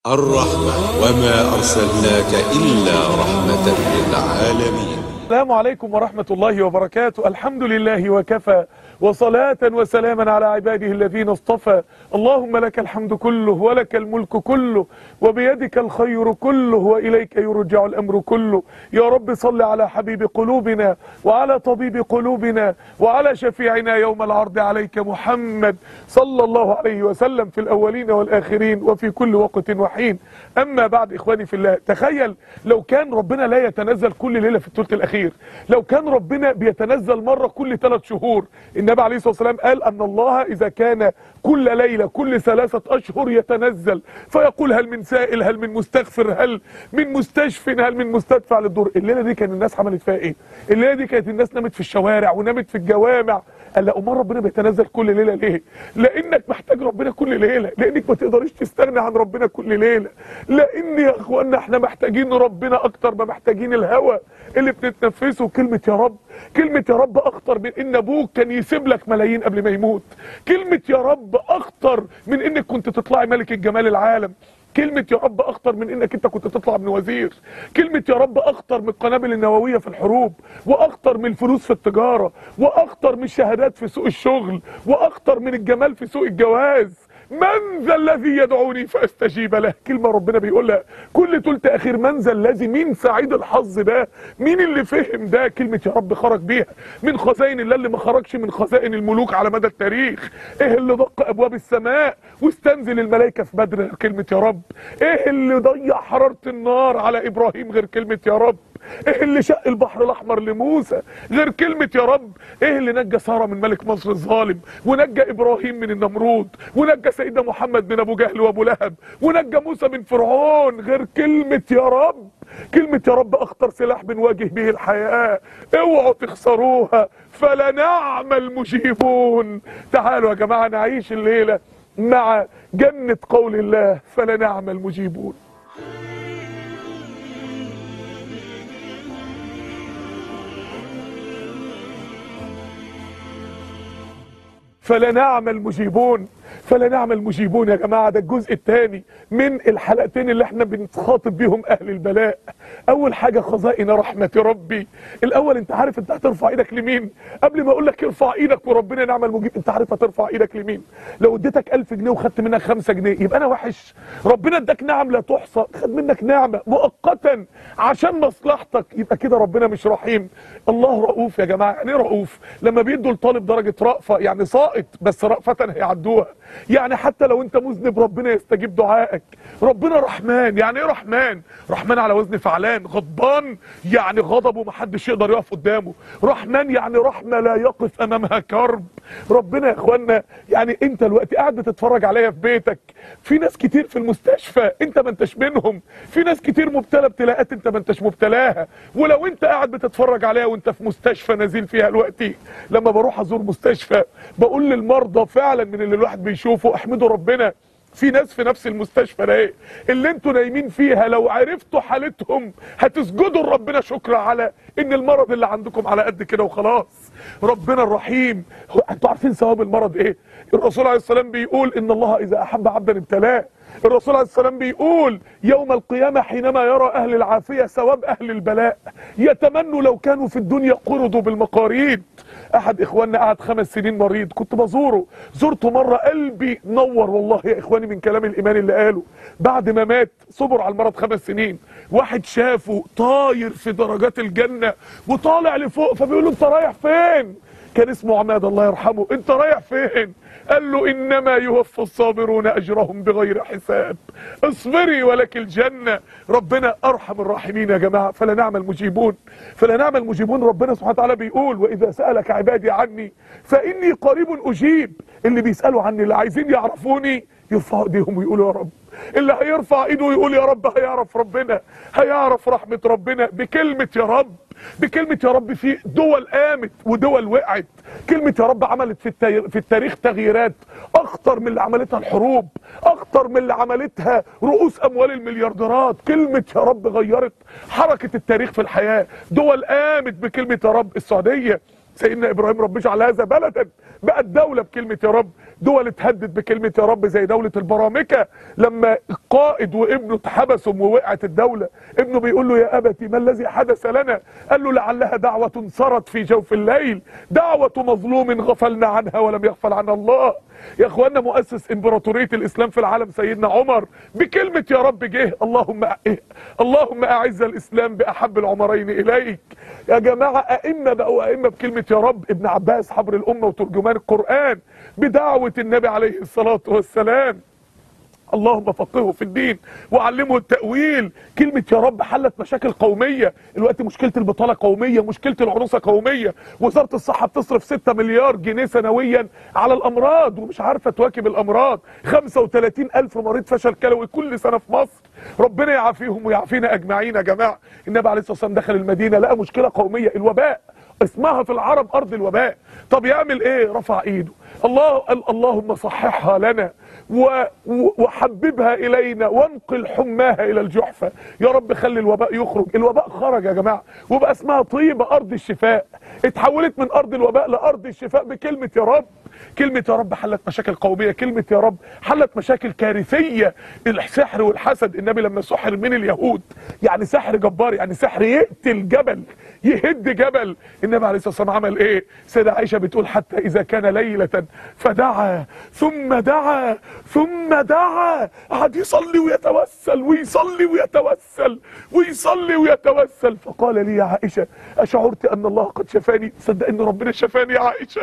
الرحمة وما أرسلناك إلا رحمة للعالمين السلام عليكم ورحمة الله وبركاته الحمد لله وكفى وصلاة وسلاما على عباده الذين اصطفى اللهم لك الحمد كله ولك الملك كله وبيدك الخير كله وإليك يرجع الأمر كله يا رب صل على حبيب قلوبنا وعلى طبيب قلوبنا وعلى شفيعنا يوم العرض عليك محمد صلى الله عليه وسلم في الأولين والآخرين وفي كل وقت وحين أما بعد إخواني في الله تخيل لو كان ربنا لا يتنزل كل ليلة في الثلث الأخير لو كان ربنا بيتنزل مرة كل ثلاث شهور النبي عليه الصلاة والسلام قال أن الله إذا كان كل ليلة كل ثلاثة أشهر يتنزل فيقول هل من سائل هل من مستغفر هل من مستشف هل من مستدفع للدور الليلة دي كان الناس عملت فيها إيه الليلة دي كانت الناس نامت في الشوارع ونامت في الجوامع قال لا امال ربنا بيتنزل كل ليله ليه لانك محتاج ربنا كل ليله لانك ما تقدريش تستغنى عن ربنا كل ليله لان يا اخوانا احنا محتاجين ربنا اكتر ما محتاجين الهوى اللي بتتنفسه كلمه يا رب كلمه يا رب اخطر من ان ابوك كان يسيب لك ملايين قبل ما يموت كلمه يا رب اخطر من انك كنت تطلعي ملك الجمال العالم كلمة يا رب أخطر من إنك أنت كنت تطلع من وزير كلمة يا رب أخطر من القنابل النووية في الحروب وأخطر من الفلوس في التجارة وأخطر من الشهادات في سوق الشغل وأخطر من الجمال في سوق الجواز من ذا الذي يدعوني فاستجيب له كلمه ربنا بيقولها كل تلت اخير من ذا الذي مين سعيد الحظ ده مين اللي فهم ده كلمه يا رب خرج بيها من خزائن الله اللي ما خرجش من خزائن الملوك على مدى التاريخ ايه اللي دق ابواب السماء واستنزل الملائكه في بدر غير كلمه يا رب ايه اللي ضيع حراره النار على ابراهيم غير كلمه يا رب ايه اللي شق البحر الاحمر لموسى غير كلمة يا رب ايه اللي نجى سارة من ملك مصر الظالم ونجى ابراهيم من النمرود ونجى سيدنا محمد من ابو جهل وابو لهب ونجى موسى من فرعون غير كلمة يا رب كلمة يا رب اخطر سلاح بنواجه به الحياة اوعوا تخسروها فلنعم المجيبون تعالوا يا جماعة نعيش الليلة مع جنة قول الله فلنعم المجيبون فلنعم المجيبون فلنعم المجيبون يا جماعة ده الجزء الثاني من الحلقتين اللي احنا بنخاطب بيهم اهل البلاء اول حاجة خزائن رحمة ربي الاول انت عارف انت هترفع ايدك لمين قبل ما اقول لك ارفع ايدك وربنا نعم المجيب انت عارف هترفع ايدك لمين لو اديتك 1000 جنيه وخدت منك 5 جنيه يبقى انا وحش ربنا اداك نعم لا تحصى خد منك نعمة مؤقتا عشان مصلحتك يبقى كده ربنا مش رحيم الله رؤوف يا جماعة يعني ايه رؤوف لما بيدوا لطالب درجة رأفة يعني ساقط بس رأفة هيعدوها يعني حتى لو انت مذنب ربنا يستجيب دعائك ربنا رحمن يعني ايه رحمن رحمن على وزن فعلان غضبان يعني غضبه محدش يقدر يقف قدامه رحمن يعني رحمه لا يقف امامها كرب ربنا يا اخوانا يعني انت الوقت قاعد بتتفرج عليا في بيتك في ناس كتير في المستشفى انت ما انتش منهم في ناس كتير مبتلى ابتلاءات انت ما انتش مبتلاها ولو انت قاعد بتتفرج عليا وانت في مستشفى نازل فيها دلوقتي لما بروح ازور مستشفى بقول للمرضى فعلا من اللي الواحد بيشوفه احمدوا ربنا في ناس في نفس المستشفى ده ايه اللي انتوا نايمين فيها لو عرفتوا حالتهم هتسجدوا لربنا شكرا على ان المرض اللي عندكم على قد كده وخلاص ربنا الرحيم انتوا عارفين ثواب المرض ايه الرسول عليه السلام بيقول ان الله اذا احب عبدا ابتلاه الرسول عليه السلام بيقول يوم القيامة حينما يرى أهل العافية ثواب أهل البلاء يتمنوا لو كانوا في الدنيا قرضوا بالمقاريد احد اخواننا قعد خمس سنين مريض كنت بزوره زرته مرة قلبي نور والله يا اخواني من كلام الايمان اللي قاله بعد ما مات صبر على المرض خمس سنين واحد شافه طاير في درجات الجنة وطالع لفوق فبيقول له انت رايح فين كان اسمه عماد الله يرحمه انت رايح فين قال له انما يوفى الصابرون اجرهم بغير حساب اصبري ولك الجنة ربنا ارحم الراحمين يا جماعة فلا نعمل مجيبون فلا نعمل مجيبون ربنا سبحانه وتعالى بيقول واذا سألك عبادي عني فاني قريب اجيب اللي بيسألوا عني اللي عايزين يعرفوني يرفعوا ايديهم ويقولوا يا رب اللي هيرفع ايده ويقول يا رب هيعرف ربنا هيعرف رحمة ربنا بكلمة يا رب بكلمة يا رب في دول قامت ودول وقعت كلمة يا رب عملت في, التاريخ في التاريخ تغييرات اخطر من اللي عملتها الحروب اخطر من اللي عملتها رؤوس اموال المليارديرات كلمة يا رب غيرت حركة التاريخ في الحياة دول قامت بكلمة يا رب السعودية سيدنا ابراهيم رب اجعل هذا بلدا بقت دولة بكلمة يا رب دول اتهدد بكلمة يا رب زي دولة البرامكة لما القائد وابنه اتحبسوا ووقعت الدولة ابنه بيقول له يا أبتي ما الذي حدث لنا قال له لعلها دعوة صرت في جوف الليل دعوة مظلوم غفلنا عنها ولم يغفل عنها الله يا اخوانا مؤسس امبراطوريه الاسلام في العالم سيدنا عمر بكلمه يا رب جه اللهم اللهم اعز الاسلام باحب العمرين اليك يا جماعه ائمه بقوا ائمه بكلمه يا رب ابن عباس حبر الامه وترجمان القران بدعوه النبي عليه الصلاه والسلام اللهم فقهه في الدين وعلمه التأويل كلمة يا رب حلت مشاكل قومية الوقت مشكلة البطالة قومية مشكلة العنوسة قومية وزارة الصحة بتصرف 6 مليار جنيه سنويا على الأمراض ومش عارفة تواكب الأمراض 35 ألف مريض فشل كلوي كل سنة في مصر ربنا يعافيهم ويعافينا أجمعين يا جماعة النبي عليه الصلاة والسلام دخل المدينة لقى مشكلة قومية الوباء اسمها في العرب أرض الوباء طب يعمل إيه رفع إيده الله قال اللهم صححها لنا و... وحببها الينا وانقل حماها الى الجحفه يا رب خلي الوباء يخرج الوباء خرج يا جماعه وبقى اسمها طيبه ارض الشفاء اتحولت من ارض الوباء لارض الشفاء بكلمه يا رب كلمة يا رب حلت مشاكل قومية كلمة يا رب حلت مشاكل كارثية السحر والحسد النبي لما سحر من اليهود يعني سحر جبار يعني سحر يقتل جبل يهد جبل النبي عليه الصلاة والسلام عمل ايه سيدة عائشة بتقول حتى اذا كان ليلة فدعا ثم دعا ثم دعا قعد يصلي ويتوسل ويصلي ويتوسل ويصلي ويتوسل فقال لي يا عائشة أشعرت أن الله قد شفاني صدق أن ربنا شفاني يا عائشة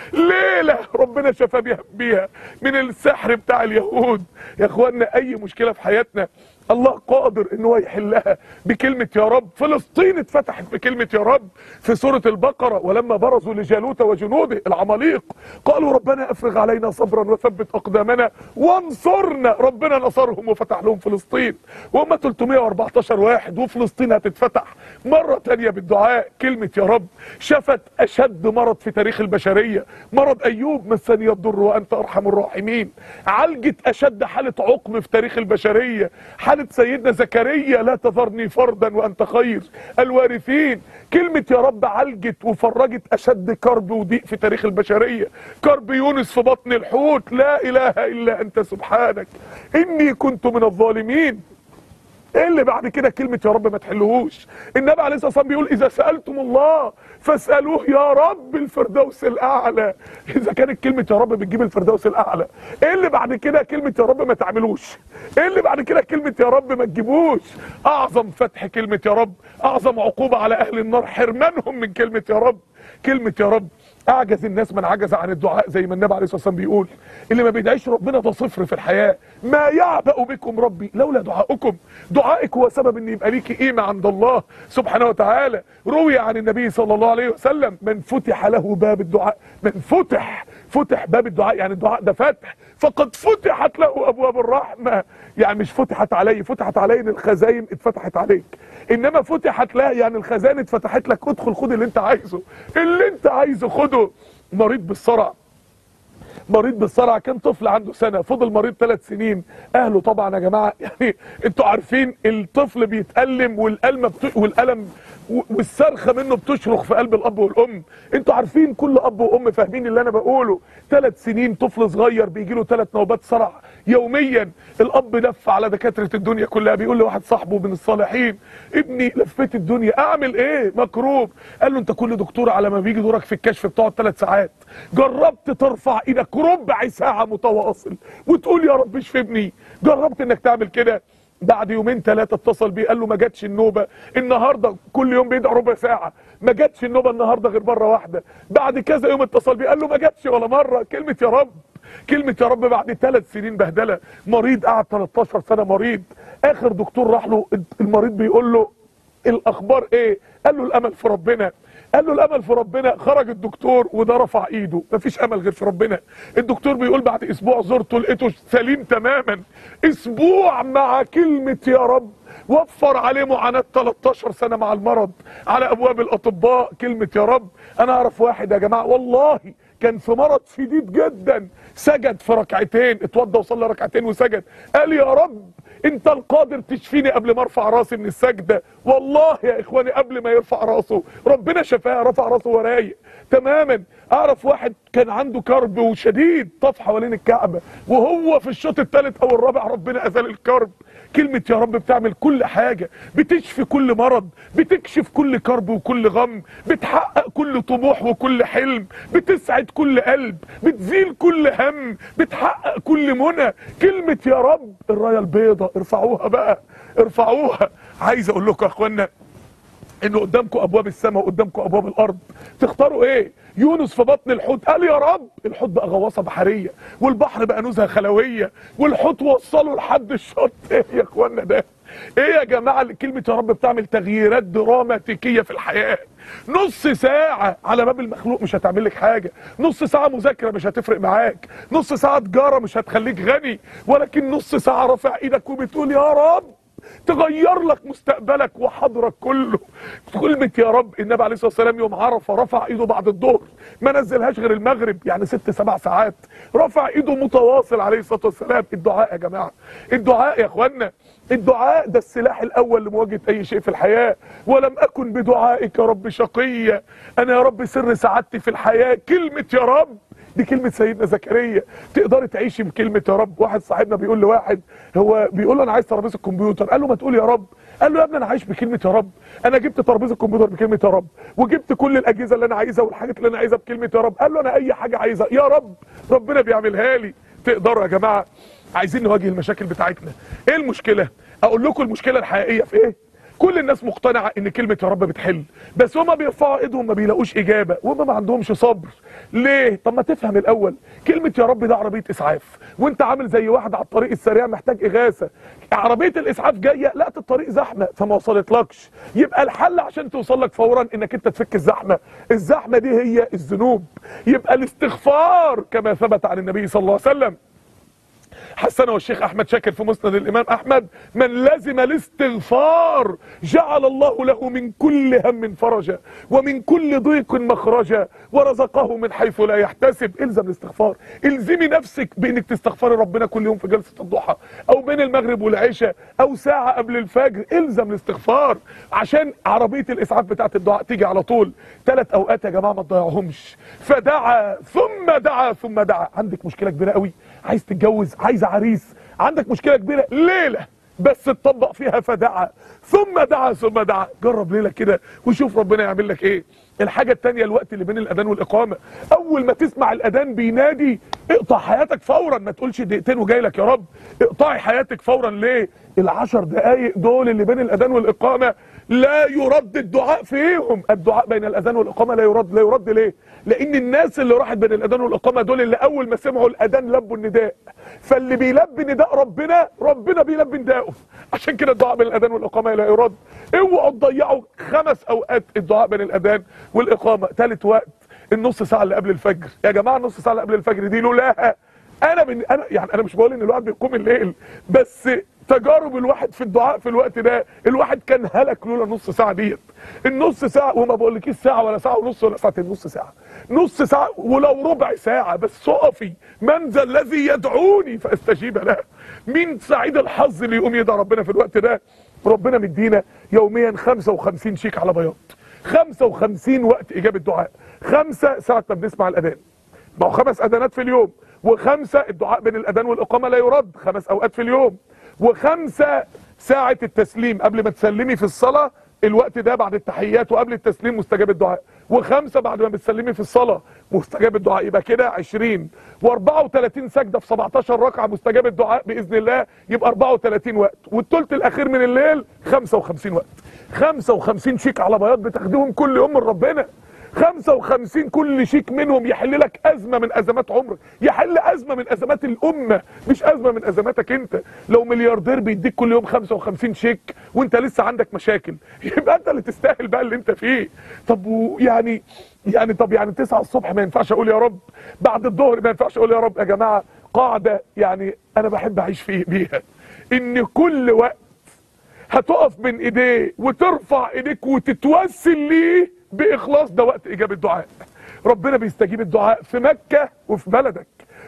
ليلة ربنا شفى بيها, بيها من السحر بتاع اليهود يا اخوانا اي مشكلة في حياتنا الله قادر ان هو يحلها بكلمة يا رب فلسطين اتفتحت بكلمة يا رب في سورة البقرة ولما برزوا لجالوت وجنوده العماليق قالوا ربنا افرغ علينا صبرا وثبت اقدامنا وانصرنا ربنا نصرهم وفتح لهم فلسطين وهم 314 واحد وفلسطين هتتفتح مرة تانية بالدعاء كلمة يا رب شفت اشد مرض في تاريخ البشرية مرض ايوب مسني الضر وانت ارحم الراحمين عالجت اشد حالة عقم في تاريخ البشرية حالة سيدنا زكريا لا تذرني فردا وانت خير الوارثين كلمة يا رب عالجت وفرجت اشد كرب وضيق في تاريخ البشرية كرب يونس في بطن الحوت لا اله الا انت سبحانك اني كنت من الظالمين ايه اللي بعد كده كلمة يا رب ما تحلهوش النبي عليه الصلاة والسلام بيقول اذا سألتم الله فاسألوه يا رب الفردوس الاعلى اذا كانت كلمة يا رب بتجيب الفردوس الاعلى ايه اللي بعد كده كلمة يا رب ما تعملوش ايه اللي بعد كده كلمة يا رب ما تجيبوش اعظم فتح كلمة يا رب اعظم عقوبة على اهل النار حرمانهم من كلمة يا رب كلمة يا رب اعجز الناس من عجز عن الدعاء زي ما النبي عليه الصلاه والسلام بيقول اللي ما بيدعيش ربنا ده صفر في الحياه ما يعبأ بكم ربي لولا دعاؤكم دعائك هو سبب ان يبقى ليكي قيمه عند الله سبحانه وتعالى روي عن النبي صلى الله عليه وسلم من فتح له باب الدعاء من فتح فتح باب الدعاء يعني الدعاء ده فتح فقد فتحت له ابواب الرحمه يعني مش فتحت علي فتحت علي ان الخزاين اتفتحت عليك انما فتحت لا يعني الخزائن اتفتحت لك ادخل خد اللي انت عايزه اللي انت عايزه خده مريض بالصرع مريض بالصرع كان طفل عنده سنه فضل مريض ثلاث سنين اهله طبعا يا جماعه يعني انتوا عارفين الطفل بيتالم والالم بت... والالم والصرخه منه بتشرخ في قلب الاب والام انتوا عارفين كل اب وام فاهمين اللي انا بقوله ثلاث سنين طفل صغير بيجي له ثلاث نوبات صرع يوميا الاب لف على دكاتره الدنيا كلها بيقول لواحد صاحبه من الصالحين ابني لفيت الدنيا اعمل ايه مكروب قال له انت كل دكتور على ما بيجي دورك في الكشف بتقعد ثلاث ساعات جربت ترفع ايدك ربع ساعه متواصل وتقول يا رب اشفي ابني جربت انك تعمل كده بعد يومين ثلاثه اتصل بيه قال له ما جاتش النوبه النهارده كل يوم بيدعي ربع ساعه ما جاتش النوبه النهارده غير مره واحده بعد كذا يوم اتصل بيه قال له ما جاتش ولا مره كلمه يا رب كلمة يا رب بعد ثلاث سنين بهدلة مريض قعد 13 سنة مريض اخر دكتور راح له المريض بيقول له الاخبار ايه قال له الامل في ربنا قال له الامل في ربنا خرج الدكتور وده رفع ايده مفيش امل غير في ربنا الدكتور بيقول بعد اسبوع زرته لقيته سليم تماما اسبوع مع كلمة يا رب وفر عليه معاناة 13 سنة مع المرض على ابواب الاطباء كلمة يا رب انا اعرف واحد يا جماعة والله كان في مرض شديد جدا سجد في ركعتين اتوضى وصلى ركعتين وسجد قال يا رب انت القادر تشفيني قبل ما ارفع راسي من السجده والله يا اخواني قبل ما يرفع راسه ربنا شفاه رفع راسه ورايق تماما اعرف واحد كان عنده كرب وشديد طاف حوالين الكعبه وهو في الشوط الثالث او الرابع ربنا ازال الكرب كلمة يا رب بتعمل كل حاجة بتشفي كل مرض بتكشف كل كرب وكل غم بتحقق كل طموح وكل حلم بتسعد كل قلب بتزيل كل هم بتحقق كل منى كلمة يا رب الراية البيضة ارفعوها بقى ارفعوها عايز اقول لكم يا اخوانا ان قدامكم ابواب السماء وقدامكم ابواب الارض تختاروا ايه يونس في بطن الحوت قال يا رب الحوت بقى غواصه بحريه والبحر بقى نزهه خلويه والحوت وصله لحد الشط ايه يا اخوانا ده ايه يا جماعه كلمه يا رب بتعمل تغييرات دراماتيكيه في الحياه نص ساعة على باب المخلوق مش هتعمل لك حاجة نص ساعة مذاكرة مش هتفرق معاك نص ساعة تجارة مش هتخليك غني ولكن نص ساعة رافع ايدك وبتقول يا رب تغير لك مستقبلك وحضرك كله كلمة يا رب النبي عليه الصلاة والسلام يوم عرفة رفع ايده بعد الظهر ما نزلهاش غير المغرب يعني ست سبع ساعات رفع ايده متواصل عليه الصلاة والسلام الدعاء يا جماعة الدعاء يا اخوانا الدعاء ده السلاح الاول لمواجهة اي شيء في الحياة ولم اكن بدعائك يا رب شقيا انا يا رب سر سعادتي في الحياة كلمة يا رب دي كلمة سيدنا زكريا تقدري تعيشي بكلمة يا رب واحد صاحبنا بيقول لواحد هو بيقول له انا عايز ترابيزه الكمبيوتر قال له ما تقول يا رب قال له يا ابني انا عايش بكلمة يا رب انا جبت ترابيزه الكمبيوتر بكلمة يا رب وجبت كل الاجهزة اللي انا عايزها والحاجات اللي انا عايزها بكلمة يا رب قال له انا اي حاجة عايزها يا رب ربنا بيعملها لي تقدروا يا جماعة عايزين نواجه المشاكل بتاعتنا ايه المشكلة اقول لكم المشكلة الحقيقية في ايه كل الناس مقتنعة ان كلمة يا رب بتحل بس هما بيرفعوا ايدهم ما بيلاقوش اجابة وهما ما عندهمش صبر ليه طب ما تفهم الاول كلمة يا رب ده عربية اسعاف وانت عامل زي واحد على الطريق السريع محتاج اغاثة عربية الاسعاف جاية لقت الطريق زحمة فما وصلتلكش يبقى الحل عشان توصل لك فورا انك انت تفك الزحمة الزحمة دي هي الذنوب يبقى الاستغفار كما ثبت عن النبي صلى الله عليه وسلم حسنه والشيخ احمد شاكر في مسند الامام احمد من لزم الاستغفار جعل الله له من كل هم فرجا ومن كل ضيق مخرجا ورزقه من حيث لا يحتسب الزم الاستغفار الزمي نفسك بانك تستغفري ربنا كل يوم في جلسه الضحى او بين المغرب والعشاء او ساعه قبل الفجر الزم الاستغفار عشان عربيه الاسعاف بتاعت الدعاء تيجي على طول ثلاث اوقات يا جماعه ما تضيعهمش فدعا ثم دعا ثم دعا عندك مشكله كبيره قوي عايز تتجوز عايز عريس عندك مشكله كبيره ليله بس تطبق فيها فدعا ثم دعا ثم دعا جرب ليله كده وشوف ربنا يعمل لك ايه الحاجة التانية الوقت اللي بين الأذان والإقامة أول ما تسمع الأذان بينادي اقطع حياتك فورا ما تقولش دقيقتين وجاي لك يا رب اقطعي حياتك فورا ليه العشر دقايق دول اللي بين الأذان والإقامة لا يرد الدعاء فيهم الدعاء بين الأذان والإقامة لا يرد لا يرد ليه لأن الناس اللي راحت بين الأذان والإقامة دول اللي أول ما سمعوا الأذان لبوا النداء فاللي بيلبي نداء ربنا ربنا بيلبي نداءه عشان كده الدعاء بين الأذان والإقامة لا يرد اوعوا تضيعوا خمس أوقات الدعاء بين الأذان والإقامة ثالث وقت النص ساعة اللي قبل الفجر يا جماعة النص ساعة اللي قبل الفجر دي لولاها انا من انا يعني انا مش بقول ان الواحد بيقوم الليل بس تجارب الواحد في الدعاء في الوقت ده الواحد كان هلك لولا النص ساعه ديت النص ساعه وما بقولكيش ساعه ولا ساعه ونص ولا ساعتين نص ساعه نص ساعه ولو ربع ساعه بس اقفي من ذا الذي يدعوني فاستجيب له مين سعيد الحظ اللي يقوم يدعى ربنا في الوقت ده ربنا مدينا يوميا 55 شيك على بياض 55 وقت اجابه دعاء خمسه ساعه ما بنسمع الاذان ما هو خمس اذانات في اليوم وخمسه الدعاء بين الاذان والاقامه لا يرد خمس اوقات في اليوم وخمسه ساعه التسليم قبل ما تسلمي في الصلاه الوقت ده بعد التحيات وقبل التسليم مستجاب الدعاء وخمسه بعد ما بتسلمي في الصلاه مستجاب الدعاء يبقى كده 20 و34 سجده في 17 ركعه مستجاب الدعاء باذن الله يبقى 34 وقت والثلث الاخير من الليل 55 وقت 55 شيك على بياض بتاخديهم كل يوم من ربنا 55 كل شيك منهم يحل لك ازمه من ازمات عمرك يحل ازمه من ازمات الامه مش ازمه من ازماتك انت لو ملياردير بيديك كل يوم 55 شيك وانت لسه عندك مشاكل يبقى انت اللي تستاهل بقى اللي انت فيه طب يعني يعني طب يعني 9 الصبح ما ينفعش اقول يا رب بعد الظهر ما ينفعش اقول يا رب يا جماعه قاعده يعني انا بحب اعيش فيه بيها ان كل وقت هتقف بين ايديه وترفع ايديك وتتوسل ليه باخلاص ده وقت اجابه دعاء ربنا بيستجيب الدعاء في مكه وفي بلدك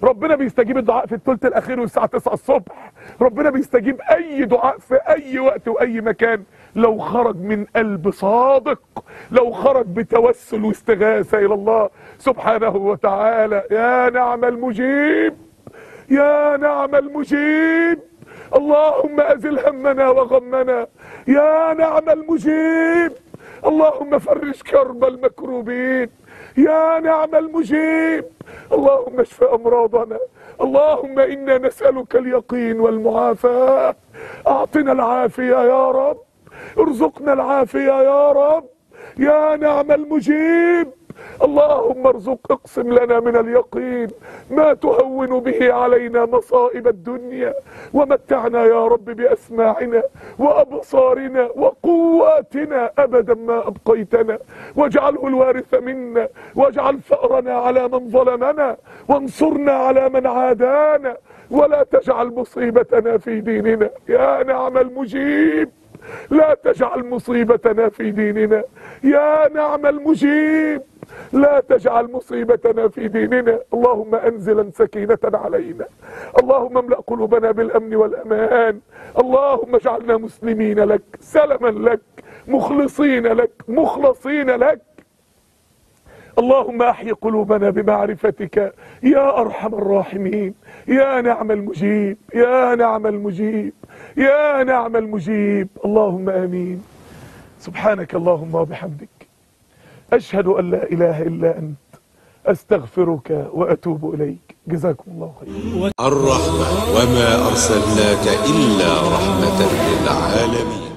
ربنا بيستجيب الدعاء في الثلث الاخير والساعه 9 الصبح ربنا بيستجيب اي دعاء في اي وقت واي مكان لو خرج من قلب صادق لو خرج بتوسل واستغاثه الى الله سبحانه وتعالى يا نعم المجيب يا نعم المجيب اللهم ازل همنا وغمنا يا نعم المجيب اللهم فرج كرب المكروبين يا نعم المجيب اللهم اشف امراضنا اللهم انا نسالك اليقين والمعافاه اعطنا العافيه يا رب ارزقنا العافيه يا رب يا نعم المجيب اللهم ارزق اقسم لنا من اليقين ما تهون به علينا مصائب الدنيا ومتعنا يا رب باسماعنا وابصارنا وقواتنا ابدا ما ابقيتنا واجعله الوارث منا واجعل ثارنا على من ظلمنا وانصرنا على من عادانا ولا تجعل مصيبتنا في ديننا يا نعم المجيب لا تجعل مصيبتنا في ديننا يا نعم المجيب لا تجعل مصيبتنا في ديننا اللهم انزلا سكينة علينا اللهم املأ قلوبنا بالامن والامان اللهم اجعلنا مسلمين لك سلما لك مخلصين لك مخلصين لك اللهم احي قلوبنا بمعرفتك يا ارحم الراحمين يا نعم المجيب يا نعم المجيب يا نعم المجيب اللهم امين سبحانك اللهم وبحمدك اشهد ان لا اله الا انت استغفرك واتوب اليك جزاكم الله خيرا الرحمة وما أرسلناك إلا رحمة للعالمين